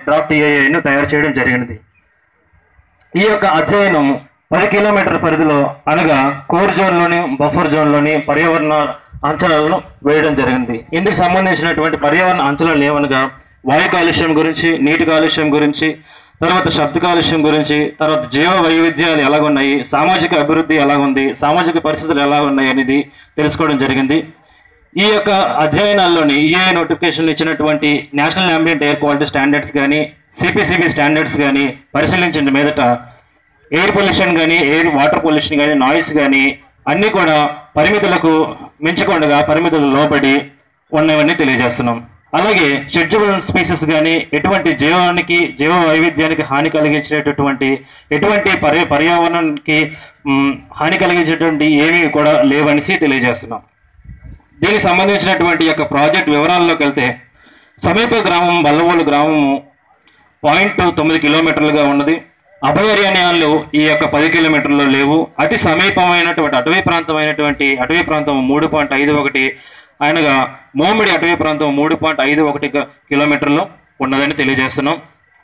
draft ఏఐను తయారు చేయడం జరిగినది ఈ యొక్క అధ్యయనం పది కిలోమీటర్ల పరిధిలో అనగా కోర్ జోన్లోని బఫర్ జోన్లోని పర్యావరణ అంచనాలను వేయడం జరిగింది ఇందుకు సంబంధించినటువంటి పర్యావరణ అంచనాలు ఏమనగా వాయు కాలుష్యం గురించి నీటి కాలుష్యం గురించి తర్వాత శబ్ద కాలుష్యం గురించి తర్వాత జీవ వైవిధ్యాలు ఎలాగున్నాయి సామాజిక అభివృద్ధి ఎలాగుంది సామాజిక పరిస్థితులు ఎలా ఉన్నాయి అనేది తెలుసుకోవడం జరిగింది ఈ యొక్క అధ్యయనాల్లోని ఈఏ నోటిఫికేషన్ ఇచ్చినటువంటి national ambient air quality standards కానీ సిపిసిబి స్టాండర్డ్స్ కానీ పరిశీలించిన మీదట ఎయిర్ పొల్యూషన్ కానీ ఎయిర్ వాటర్ పొల్యూషన్ కానీ నాయిస్ కానీ అన్నీ కూడా పరిమితులకు మించకుండా పరిమితులు లోబడి ఉన్నవన్నీ తెలియజేస్తున్నాం అలాగే షెడ్యూల్ స్పీసెస్ కానీ ఎటువంటి జీవానికి జీవ వైవిధ్యానికి హాని కలిగించేటటువంటి ఎటువంటి పర్య పర్యావరణానికి మ్, హాని కలిగించేటువంటి ఏమీ కూడా లేవనేసి తెలియజేస్తున్నాం దీనికి సంబంధించినటువంటి యొక్క ప్రాజెక్ట్ వివరాల్లోకి వెళ్తే సమీప గ్రామం బల్లవోలు గ్రామము పాయింట్ తొమ్మిది కిలోమీటర్లుగా ఉన్నది అభయారణ్యాలు ఈ యొక్క పది కిలోమీటర్లు లేవు అతి సమీపమైనటువంటి అటవీ ప్రాంతమైనటువంటి అటవీ ప్రాంతం మూడు పాయింట్ ఐదు ఒకటి అనగా మోమిడి అటవీ ప్రాంతం మూడు పాయింట్ ఐదు ఒకటి క- కిలోమీటర్లు ఉన్నదని తెలియజేస్తున్నాం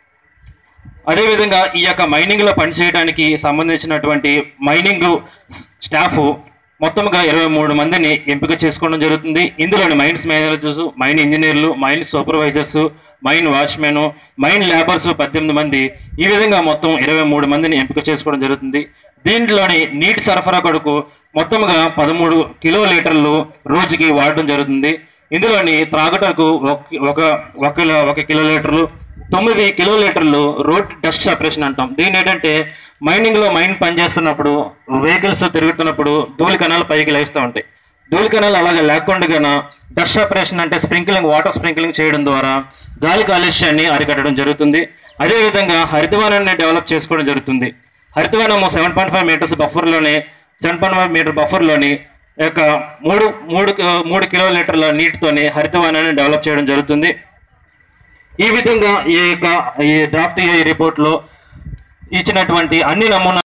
అదేవిధంగా ఈ యొక్క మైనింగ్లో పనిచేయడానికి సంబంధించినటువంటి మైనింగ్ స్టాఫ్ మొత్తంగా ఇరవై మూడు మందిని ఎంపిక చేసుకోవడం జరుగుతుంది ఇందులోని మైన్స్ మేనేజర్స్ మైన్ ఇంజనీర్లు mine supervisors mine watchmen mine labours పద్దెనిమిది మంది ఈ విధంగా మొత్తం ఇరవై మూడు మందిని ఎంపిక చేసుకోవడం జరుగుతుంది దీంట్లోని నీటి సరఫరా కొరకు మొత్తంగా పదమూడు కిలో లీటర్లు రోజుకి వాడడం జరుగుతుంది ఇందులోని త్రాగటకు ఒక- ఒక ఒక కిలో ఒక కిలో లీటర్లు తొమ్మిది కిలో లీటర్లు రోడ్ డస్ట్ సపరేషన్ అంటాం దీని ఏంటంటే మైనింగ్ లో మైన్ పనిచేస్తున్నప్పుడు వెహికల్స్ తిరుగుతున్నప్పుడు ధూళి కణాలు పైకి లేస్తూ ఉంటాయి ధూళి కణాలు అలాగే లేకుండా డస్ట్ సపరేషన్ అంటే స్ప్రింక్లింగ్ వాటర్ స్ప్రింక్లింగ్ చేయడం ద్వారా గాలి కాలుష్యాన్ని అరికట్టడం జరుగుతుంది అదేవిధంగా హరితవనాన్ని డెవలప్ చేసుకోవడం జరుగుతుంది హరితవనము సెవెన్ పాయింట్ ఫైవ్ మీటర్స్ బఫర్లోనే సెవెన్ పాయింట్ ఫైవ్ మీటర్ బఫర్లోని యొక్క మూడు మూడు మూడు కిలో లీటర్ల నీటితోని హరితవనాన్ని డెవలప్ చేయడం జరుగుతుంది ఈ విధంగా ఈ యొక్క ఈ డ్రాఫ్ట్ ఏ రిపోర్ట్లో ఇచ్చినటువంటి అన్ని నమూనా